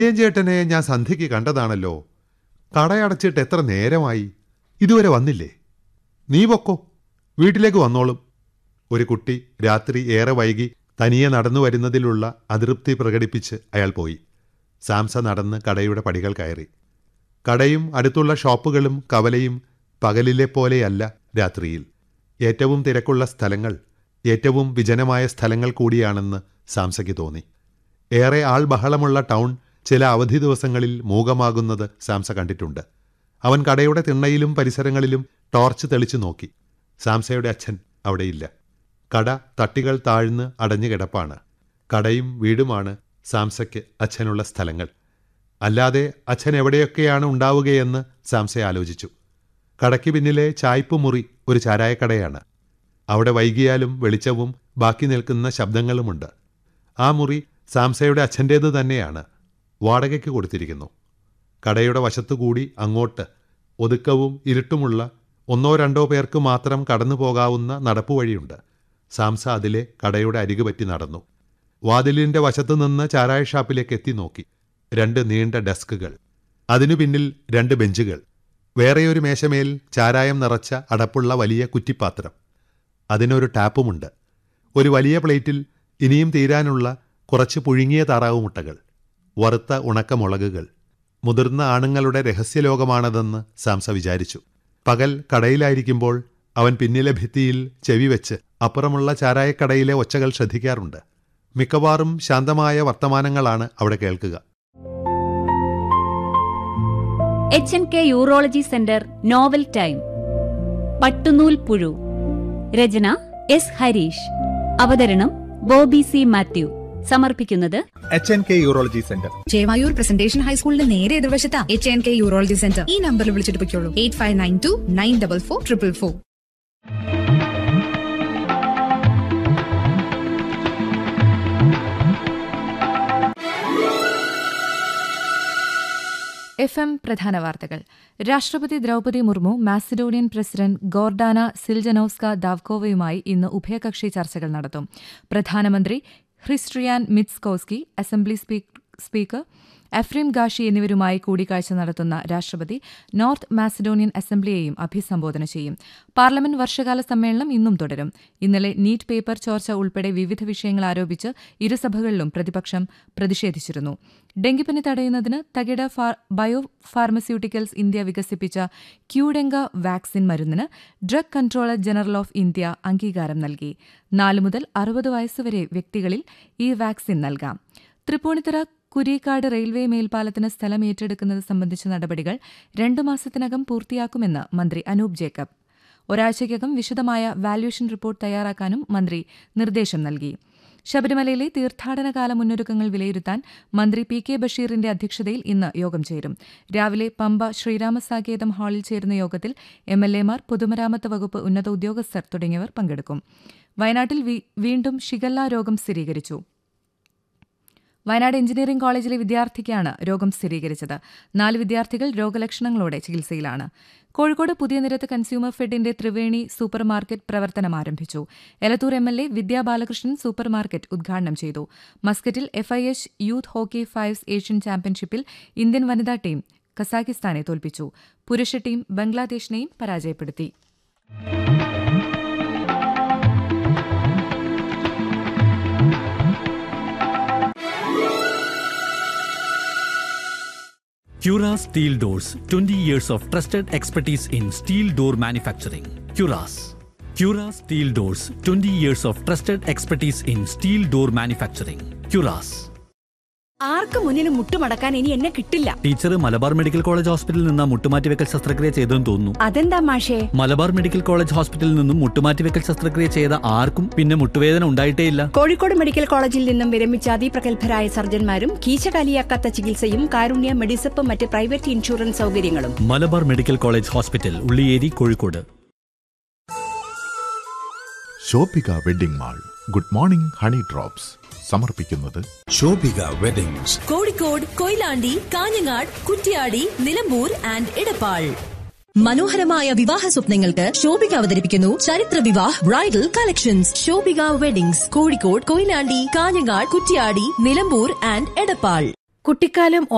ചേട്ടനെ ഞാൻ സന്ധ്യയ്ക്ക് കണ്ടതാണല്ലോ കടയടച്ചിട്ട് എത്ര നേരമായി ഇതുവരെ വന്നില്ലേ നീ പൊക്കോ വീട്ടിലേക്ക് വന്നോളും ഒരു കുട്ടി രാത്രി ഏറെ വൈകി തനിയെ നടന്നു വരുന്നതിലുള്ള അതൃപ്തി പ്രകടിപ്പിച്ച് അയാൾ പോയി സാംസ നടന്ന് കടയുടെ പടികൾ കയറി കടയും അടുത്തുള്ള ഷോപ്പുകളും കവലയും പകലിലെ പോലെയല്ല രാത്രിയിൽ ഏറ്റവും തിരക്കുള്ള സ്ഥലങ്ങൾ ഏറ്റവും വിജനമായ സ്ഥലങ്ങൾ കൂടിയാണെന്ന് സാംസയ്ക്ക് തോന്നി ഏറെ ആൾ ബഹളമുള്ള ടൗൺ ചില അവധി ദിവസങ്ങളിൽ മൂകമാകുന്നത് സാംസ കണ്ടിട്ടുണ്ട് അവൻ കടയുടെ തിണ്ണയിലും പരിസരങ്ങളിലും ടോർച്ച് തെളിച്ചു നോക്കി സാംസയുടെ അച്ഛൻ അവിടെയില്ല കട തട്ടികൾ താഴ്ന്ന് അടഞ്ഞു കിടപ്പാണ് കടയും വീടുമാണ് സാംസയ്ക്ക് അച്ഛനുള്ള സ്ഥലങ്ങൾ അല്ലാതെ അച്ഛൻ എവിടെയൊക്കെയാണ് ഉണ്ടാവുകയെന്ന് സാംസ ആലോചിച്ചു കടയ്ക്ക് പിന്നിലെ ചായ്പ് മുറി ഒരു ചാരായക്കടയാണ് അവിടെ വൈകിയാലും വെളിച്ചവും ബാക്കി നിൽക്കുന്ന ശബ്ദങ്ങളുമുണ്ട് ആ മുറി സാംസയുടെ അച്ഛൻ്റേത് തന്നെയാണ് വാടകയ്ക്ക് കൊടുത്തിരിക്കുന്നു കടയുടെ വശത്തുകൂടി അങ്ങോട്ട് ഒതുക്കവും ഇരുട്ടുമുള്ള ഒന്നോ രണ്ടോ പേർക്ക് മാത്രം കടന്നു പോകാവുന്ന നടപ്പുവഴിയുണ്ട് സാംസ അതിലെ കടയുടെ അരികു പറ്റി നടന്നു വാതിലിന്റെ വശത്തു നിന്ന് ചാരായ ഷാപ്പിലേക്ക് എത്തി നോക്കി രണ്ട് നീണ്ട ഡെസ്കുകൾ അതിനു പിന്നിൽ രണ്ട് ബെഞ്ചുകൾ വേറെയൊരു മേശമേൽ ചാരായം നിറച്ച അടപ്പുള്ള വലിയ കുറ്റിപ്പാത്രം അതിനൊരു ടാപ്പുമുണ്ട് ഒരു വലിയ പ്ലേറ്റിൽ ഇനിയും തീരാനുള്ള കുറച്ച് പുഴുങ്ങിയ താറാവ് മുട്ടകൾ വറുത്ത ഉണക്കമുളകുകൾ മുതിർന്ന ആണുങ്ങളുടെ രഹസ്യലോകമാണതെന്ന് സാംസ വിചാരിച്ചു പകൽ കടയിലായിരിക്കുമ്പോൾ അവൻ പിന്നിലെ ഭിത്തിയിൽ ചെവി വെച്ച് അപ്പുറമുള്ള ചാരായക്കടയിലെ ഒച്ചകൾ ശ്രദ്ധിക്കാറുണ്ട് മിക്കവാറും ശാന്തമായ വർത്തമാനങ്ങളാണ് അവിടെ കേൾക്കുക H N K urology centre novel time Pattunool Puzhu രചന എസ് ഹരീഷ് അവതരണം ബോബി സി മാത്യു സമർപ്പിക്കുന്നത് H N K urology centre Chevayur presentation ഹൈസ്കൂളിന്റെ നേരെ എതിർവശത്താ H N K urology centre ഈ നമ്പറിൽ വിളിച്ചിട്ട് പൊയ്ക്കോളൂ eight five nine two nine double four triple four F M പ്രധാന വാർത്തകൾ രാഷ്ട്രപതി Droupadi Murmu Macedonian president Gordana Siljanovska ദാവ്കോവയുമായി ഇന്ന് ഉഭയകക്ഷി ചർച്ചകൾ നടത്തും പ്രധാനമന്ത്രി Hristijan Mickoski assembly speaker Afrim Gashi എന്നിവരുമായി കൂടിക്കാഴ്ച നടത്തുന്ന രാഷ്ട്രപതി നോർത്ത് മാസിഡോണിയൻ അസംബ്ലിയെയും അഭിസംബോധന ചെയ്യും പാർലമെന്റ് വർഷകാല സമ്മേളനം ഇന്നും തുടരും ഇന്നലെ നീറ്റ് പേപ്പർ ചോർച്ച ഉൾപ്പെടെ വിവിധ വിഷയങ്ങൾ ആരോപിച്ച് ഇരുസഭകളിലും പ്രതിപക്ഷം പ്രതിഷേധിച്ചിരുന്നു ഡെങ്കിപ്പനി തടയുന്നതിന് തകിട ബയോ ഫാർമസ്യൂട്ടിക്കൽസ് ഇന്ത്യ വികസിപ്പിച്ച ക്യൂഡെങ്ക വാക്സിൻ മരുന്നിന് drug controller general of India അംഗീകാരം നൽകി നാല് മുതൽ അറുപത് വയസ്സുവരെ വ്യക്തികളിൽ ഈ വാക്സിൻ നൽകാം തൃപ്പൂണിത്തറ കുരീക്കാട് റെയിൽവേ മേൽപ്പാലത്തിന് സ്ഥലം ഏറ്റെടുക്കുന്നത് സംബന്ധിച്ച നടപടികൾ രണ്ടു മാസത്തിനകം പൂർത്തിയാക്കുമെന്ന് മന്ത്രി അനൂപ് ജേക്കബ് ഒരാഴ്ചയ്ക്കകം വിശദമായ വാല്യുവേഷൻ റിപ്പോർട്ട് തയ്യാറാക്കാനും മന്ത്രി നിർദ്ദേശം നൽകി ശബരിമലയിലെ തീർത്ഥാടന കാല മുന്നൊരുക്കങ്ങൾ വിലയിരുത്താൻ മന്ത്രി പി കെ ബഷീറിന്റെ അധ്യക്ഷതയിൽ ഇന്ന് യോഗം ചേരും രാവിലെ പമ്പ ശ്രീരാമസാകേതം ഹാളിൽ ചേരുന്ന യോഗത്തിൽ എം എൽ എമാർ പൊതുമരാമത്ത് വകുപ്പ് ഉന്നത ഉദ്യോഗസ്ഥർ തുടങ്ങിയവർ പങ്കെടുക്കും വയനാട്ടിൽ വീണ്ടും ഷിഗല്ല രോഗം സ്ഥിരീകരിച്ചു വയനാട് എഞ്ചിനീയറിംഗ് കോളേജിലെ വിദ്യാർത്ഥിക്കാണ് രോഗം സ്ഥിരീകരിച്ചത് നാല് വിദ്യാർത്ഥികൾ രോഗലക്ഷണങ്ങളോടെ ചികിത്സയിലാണ് കോഴിക്കോട് പുതിയ നിരത്ത് കൺസ്യൂമർ ഫെഡിന്റെ ത്രിവേണി സൂപ്പർ മാർക്കറ്റ് പ്രവർത്തനം ആരംഭിച്ചു Elathur M L A Vidya Balakrishnan supermarket ഉദ്ഘാടനം ചെയ്തു മസ്കറ്റിൽ FIH youth hockey fives Asian ചാമ്പ്യൻഷിപ്പിൽ ഇന്ത്യൻ വനിതാ ടീം കസാഖിസ്ഥാനെ തോൽപ്പിച്ചു പുരുഷ ടീം ബംഗ്ലാദേശിനെയും പരാജയപ്പെടുത്തി Cura Steel Doors 20 years of trusted expertise in steel door manufacturing. Curas. Cura Steel Doors 20 years of trusted expertise in steel door manufacturing. Curas. ആർക്ക് മുന്നിലും മുട്ടുമടക്കാൻ ഇനി എന്നെ കിട്ടില്ല ടീച്ചർ മലബാർ മെഡിക്കൽ കോളേജ് ഹോസ്പിറ്റലിൽ നിന്ന് മുട്ടുമാറ്റിവെക്കൽ ശസ്ത്രക്രിയ ചെയ്തെന്ന് തോന്നുന്നു അതെന്താ മാഷേ മലബാർ മെഡിക്കൽ കോളേജ് ഹോസ്പിറ്റലിൽ നിന്നും മുട്ടുമാറ്റിവെക്കൽ ശസ്ത്രക്രിയ ചെയ്ത ആർക്കും പിന്നെ മുട്ടുവേദന ഉണ്ടായിട്ടേയില്ല കോഴിക്കോട് മെഡിക്കൽ കോളേജിൽ നിന്നും വിരമിച്ച അതിപ്രഗത്ഭരായ സർജന്മാരും കീശകാലിയാക്കാത്ത ചികിത്സയും കാരുണ്യ മെഡിസപ്പ് മറ്റ് പ്രൈവറ്റ് ഇൻഷുറൻസ് സൗകര്യങ്ങളും Malabar medical college hospital Ulliyeri Kozhikode Shobhika wedding mall good morning honey drops സമർപ്പിക്കുന്നത് ശോഭിക വെഡിങ്സ് കോഴിക്കോട് കൊയിലാണ്ടി കാഞ്ഞങ്ങാട് കുറ്റ്യാടി നിലമ്പൂർ ആൻഡ് ഇടപ്പാൾ മനോഹരമായ വിവാഹ സ്വപ്നങ്ങൾക്ക് ശോഭിക അവതരിപ്പിക്കുന്നു ചരിത്ര Vivah bridal collections Shobhika weddings Kozhikode Koyilandy Kanhangad Kuttiady Nilambur and Edappal കുട്ടിക്കാലം